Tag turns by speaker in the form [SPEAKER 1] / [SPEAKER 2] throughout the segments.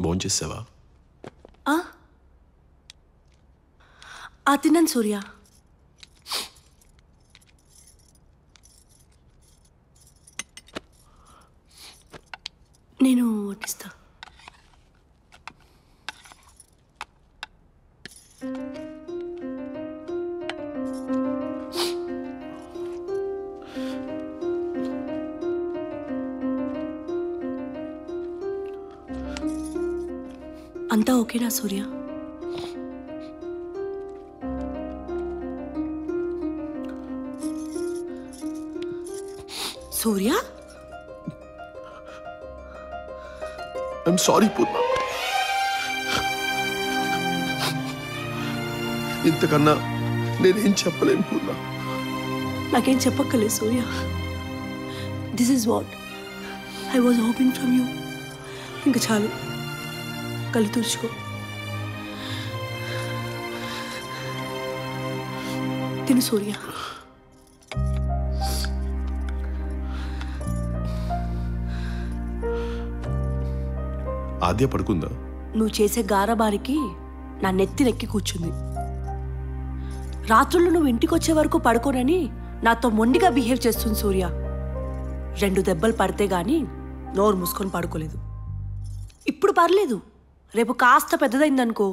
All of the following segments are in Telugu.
[SPEAKER 1] భోంచేసావా
[SPEAKER 2] ఆ? ఆ తిన్నాను సూర్య నేను వడ్డిస్తా అంతా ఓకేనా సూర్య సూర్య
[SPEAKER 1] ఐఎమ్ సారీ పూర్ణ ఇంతకన్నా నేనేం చెప్పలేను పూర్ణ
[SPEAKER 2] నాకేం చెప్పక్కర్లేదు Surya this is what I was hoping from you ఇంకా చాలు కళ్ళు తుడుచుకో తిను సూర్య
[SPEAKER 1] ఆద్య పడుకుందా
[SPEAKER 2] నువ్వు చేసే గారబారికి నా నెత్తినెక్కి కూర్చుంది రాత్రులు నువ్వు ఇంటికి వచ్చే వరకు పడుకోనని నాతో మొండిగా బిహేవ్ చేస్తుంది సూర్య రెండు దెబ్బలు పడితే గాని నోరు మూసుకొని పడుకోలేదు ఇప్పుడు పర్లేదు రేపు కాస్త పెద్దదైందనుకో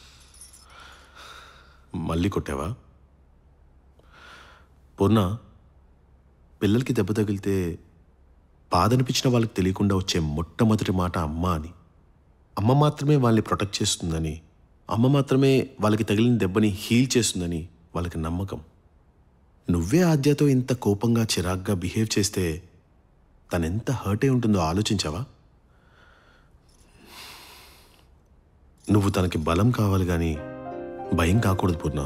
[SPEAKER 1] మళ్ళీ కొట్టావా పూర్ణ పిల్లలకి దెబ్బ తగిలితే బాధ అనిపించిన వాళ్ళకి తెలియకుండా వచ్చే మొట్టమొదటి మాట అమ్మ అని అమ్మ మాత్రమే వాళ్ళని ప్రొటెక్ట్ చేస్తుందని అమ్మ మాత్రమే వాళ్ళకి తగిలిన దెబ్బని హీల్ చేస్తుందని వాళ్ళకి నమ్మకం నువ్వే ఆద్యతో ఇంత కోపంగా చిరాగ్గా బిహేవ్ చేస్తే తనెంత హర్ట్ అయి ఉంటుందో ఆలోచించావా నువ్వు తనకి బలం కావాలి కానీ భయం కాకూడదు పూర్ణ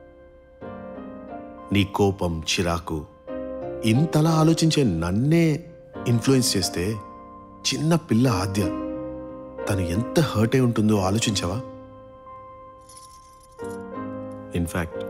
[SPEAKER 1] నీ కోపం చిరాకు ఇంతలా ఆలోచించే నన్నే ఇన్ఫ్లుయెన్స్ చేస్తే చిన్న పిల్ల ఆద్య తను ఎంత హర్ట్ అయి ఉంటుందో ఆలోచించావా ఇన్ఫ్యాక్ట్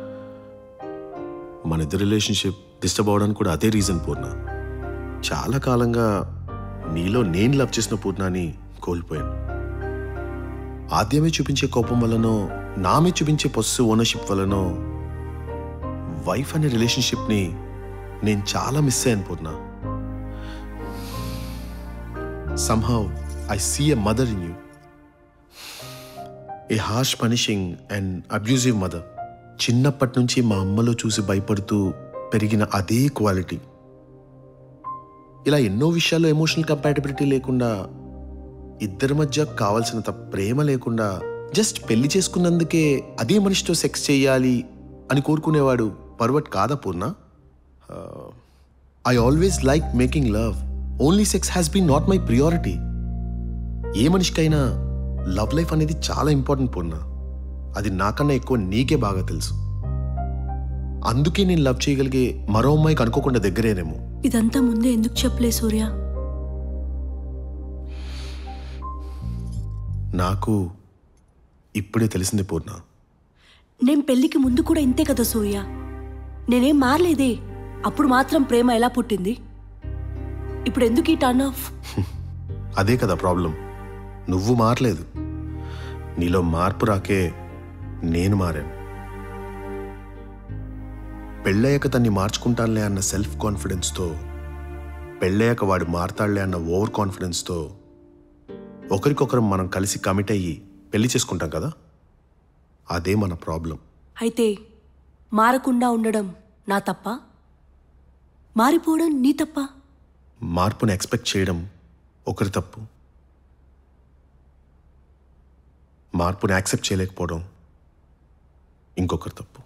[SPEAKER 1] మన ఇద్దరు రిలేషన్షిప్ డిస్టర్బ్ అవడానికి కూడా అదే రీజన్ పూర్ణ చాలా కాలంగా నీలో నేను లవ్ చేసిన పూర్ణాని కోల్పోయాను ఆద్యమే చూపించే కోపం వల్లనో నామే చూపించే పొస్సు ఓనర్షిప్ వల్లనో వైఫ్ అనే రిలేషన్షిప్ని నేను చాలా మిస్ అయ్యాను Purna somehow I see a mother in you a harsh punishing and abusive mother చిన్నప్పటి నుంచి మా అమ్మలో చూసి భయపడుతూ పెరిగిన అదే క్వాలిటీ ఇలా ఎన్నో విషయాల్లో ఎమోషనల్ కంపాటబిలిటీ లేకుండా ఇద్దరి మధ్య కావాల్సినంత ప్రేమ లేకుండా జస్ట్ పెళ్లి చేసుకున్నందుకే అదే మనిషితో సెక్స్ చేయాలి అని కోరుకునేవాడు పర్వట్ కాదా Purna I always like making love only sex has been not my priority ఏ మనిషికైనా లవ్ లైఫ్ అనేది చాలా ఇంపార్టెంట్ పూర్ణ అది నాకన్నా ఎక్కువ నీకే బాగా తెలుసు అందుకే నేను లవ్ చేయగలిగే మరో అమ్మాయికి అనుకోకుండా దగ్గరేనేమో
[SPEAKER 2] ఇదంతా ముందే ఎందుకు చెప్పలే సూర్య
[SPEAKER 1] నాకు ఇప్పుడే తెలిసింది పూర్ణ
[SPEAKER 2] నేను పెళ్లికి ముందు కూడా ఇంతే కదా సూర్య నేనేం మారలేదే అప్పుడు మాత్రం ప్రేమ ఎలా పుట్టింది ఇప్పుడు ఎందుకు ఈ టర్న్ ఆఫ్
[SPEAKER 1] అదే కదా ప్రాబ్లం నువ్వు మారలేదు నీలో మార్పు రాకే నేను మారాను పెళ్ళయ్యాక తన్ని మార్చుకుంటానులే అన్న సెల్ఫ్ కాన్ఫిడెన్స్తో పెళ్ళయ్యాక వాడు మారతాడులే అన్న ఓవర్ కాన్ఫిడెన్స్తో ఒకరికొకరు మనం కలిసి కమిట్ అయ్యి పెళ్లి చేసుకుంటాం కదా అదే మన ప్రాబ్లం
[SPEAKER 2] అయితే మారకుండా ఉండడం నా తప్ప మారిపోవడం నీ తప్ప
[SPEAKER 1] మార్పుని ఎక్స్పెక్ట్ చేయడం ఒకరి తప్పు మార్పుని యాక్సెప్ట్ చేయలేకపోవడం ఇంకొకరి తప్పు